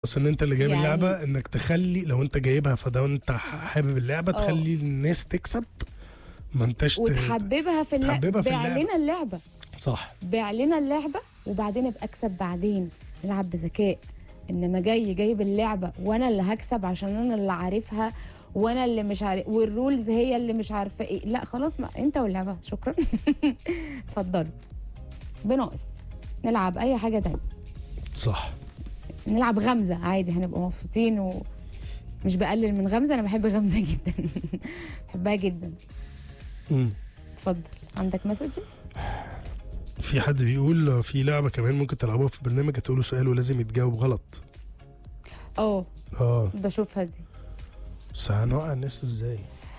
بس ان انت اللي جايب يعني- اللعبه انك تخلي لو انت جايبها فده انت حابب اللعبه اه. تخلي الناس تكسب ما انتش ت- وتحببها في اللعبه تحببها في بيع اللعبة. لنا اللعبه صح بيع لنا اللعبه وبعدين ابقى اكسب بعدين نلعب بذكاء انما جاي جايب اللعبه وانا اللي هكسب عشان انا اللي عارفها وانا اللي مش عارف والرولز هي اللي مش عارفه ايه لا خلاص ما انت واللعبه شكرا اتفضلوا بناقص نلعب اي حاجه تانية صح نلعب غمزه عادي هنبقى مبسوطين ومش بقلل من غمزه انا بحب غمزه جدا بحبها جدا مم. اتفضل عندك مسجز في حد بيقول في لعبه كمان ممكن تلعبوها في برنامج تقولوا سؤال ولازم يتجاوب غلط اه اه بشوفها دي بس هنوقع الناس ازاي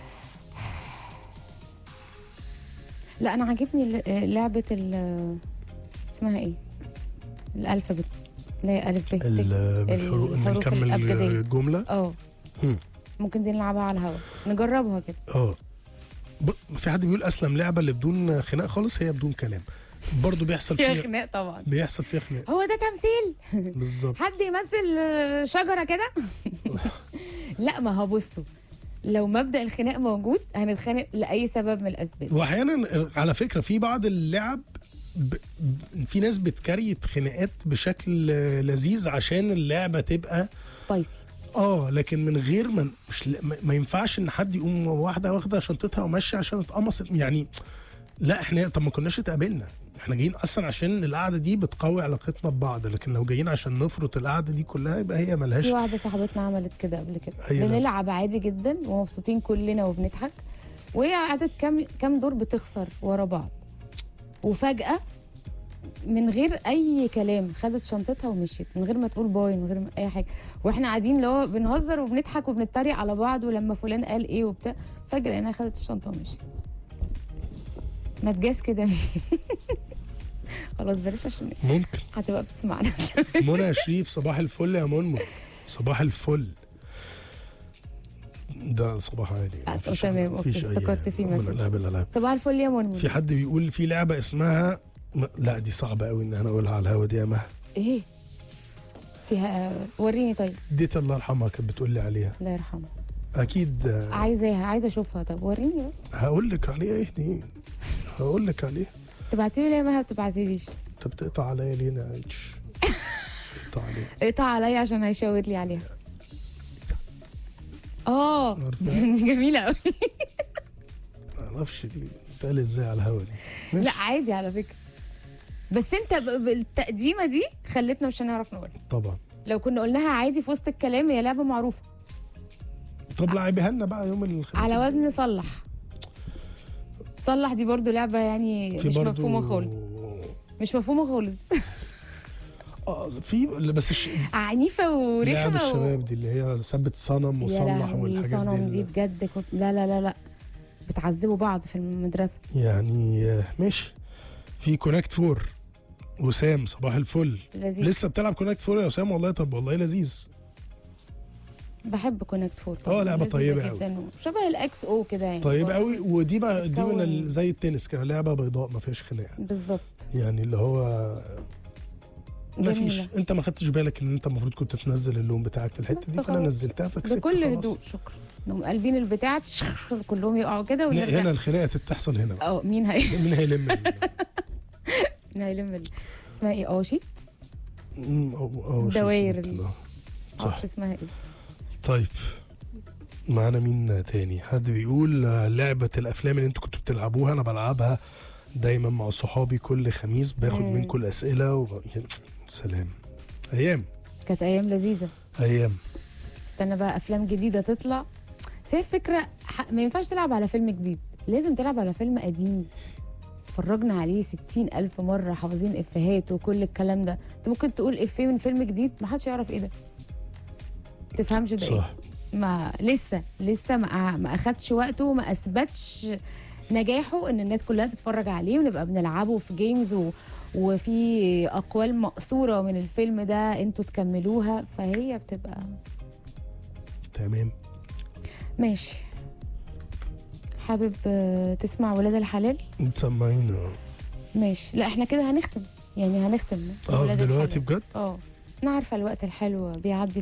لا انا عاجبني ال- لعبه ال اسمها ايه الالفابت اللي هي الف ب ت ال- بالحروف ان الحروف نكمل الأبجدية. الجمله اه مم. ممكن دي نلعبها على الهوا نجربها كده اه ب- في حد بيقول اسلم لعبه اللي بدون خناق خالص هي بدون كلام برضه بيحصل فيها فيها خناق طبعا بيحصل فيها خناق هو ده تمثيل بالظبط حد يمثل آه، شجره كده لا ما هو بصوا لو مبدا الخناق موجود هنتخانق لاي سبب من الاسباب واحيانا على فكره في بعض اللعب ب... ب- في ناس بتكريت خناقات بشكل آه، لذيذ عشان اللعبه تبقى سبايسي اه لكن من غير ما مش ل- ما- ما ينفعش ان حد يقوم واحده واخده شنطتها وماشيه عشان اتقمصت يعني لا احنا طب ما كناش اتقابلنا احنا جايين اصلا عشان القعده دي بتقوي علاقتنا ببعض لكن لو جايين عشان نفرط القعده دي كلها يبقى هي ملهاش في واحده صاحبتنا عملت كده قبل كده أي ناس. بنلعب عادي جدا ومبسوطين كلنا وبنضحك وهي قعدت كام كام دور بتخسر ورا بعض وفجاه من غير اي كلام خدت شنطتها ومشيت من غير ما تقول باي من غير ما اي حاجه واحنا قاعدين اللي هو بنهزر وبنضحك وبنتريق على بعض ولما فلان قال ايه وبتاع فجاه لقيناها خدت الشنطه ومشيت ما تجاز كده خلاص بلاش عشان ممكن هتبقى بتسمعنا منى شريف صباح الفل يا منمو صباح الفل ده صباح عادي آه، مفيش- تمام، مفيش أوكي، أي افتكرت في من مسج. الالعاب الالعاب صباح الفل يا منمن في حد بيقول في لعبه اسمها م- لا دي صعبه قوي ان انا اقولها على الهوا دي يا مها ايه فيها وريني طيب ديت الله يرحمها كانت بتقول لي عليها الله يرحمه اكيد آه، عايزاها عايزه اشوفها طب وريني بس هقول لك عليها ايه دي هقول لك عليها تبعتي لي ليه ما بتبعتيليش انت بتقطع عليا ليه انا اتش اقطع عليا اقطع عليا عشان هيشاور لي عليها اه عارفة؟ دي جميله قوي ما اعرفش دي بتقال ازاي على الهوا دي ماشي. لا عادي على فكره بس انت ب- بالتقديمه دي خلتنا مش هنعرف نقولها طبعا لو كنا قلناها عادي في وسط الكلام هي لعبه معروفه طب لعبها لنا بقى يوم الخميس على وزن صلح صلح دي برضو لعبه يعني في مش برضو مفهومه خالص مش مفهومه خالص اه في بس الش... عنيفه لعب ورخمه و... الشباب دي اللي هي ثبت صنم يا وصلح لهوي والحاجات صنم دي دي بجد كنت لا لا لا لا بتعذبوا بعض في المدرسه يعني آه، ماشي في كونكت فور وسام صباح الفل لذيذ لسه بتلعب كونكت فور يا وسام والله طب والله لذيذ بحب كونكت فور اه، لعبة لذيذة طيبة أوي. جدا شبه الاكس او كده يعني طيب برضه. قوي ودي بقى دي من بتكون- ال- زي التنس كده لعبه بيضاء ما فيهاش خناقه بالظبط يعني اللي هو ما فيش جميلة. انت ما خدتش بالك ان انت المفروض كنت تنزل اللون بتاعك في الحته بس دي فانا خلاص. نزلتها فكسبت بكل خلاص. هدوء شكرا انهم قلبين البتاع كلهم يقعوا كده هنا ونرجع الخناقه تتحصل هنا بقى اه مين هي مين هيلم ال- مين هيلم ال- اسمها ايه اوشي مم، أو- أو شيء دواير ممكن، ال- آه. صح معرفش اسمها ايه طيب معانا مين تاني حد بيقول آه، لعبة الأفلام اللي انتوا كنتوا بتلعبوها أنا بلعبها دايما مع صحابي كل خميس باخد مم. منكم الأسئلة و... يعني سلام أيام كانت ايام لذيذه أيام استنى بقى افلام جديده تطلع بس هي الفكره ح- ما ينفعش تلعب على فيلم جديد لازم تلعب على فيلم قديم اتفرجنا عليه ستين ألف مرة حافظين إفيهات وكل الكلام ده انت ممكن تقول إفيه من فيلم جديد ما حدش يعرف إيه ده تفهمش ده إيه صح ما لسه لسه ما ما اخدش وقته وما اثبتش نجاحه ان الناس كلها تتفرج عليه ونبقى بنلعبه في جيمز و... وفي اقوال مأثوره من الفيلم ده انتوا تكملوها فهي بتبقى تمام ماشي حابب آه، تسمع ولاد الحلال تسمعينا ماشي لا احنا كده هنختم يعني هنختم اه ولاد دلوقتي الحلال. بجد اه انا عارفه الوقت الحلو بيعدي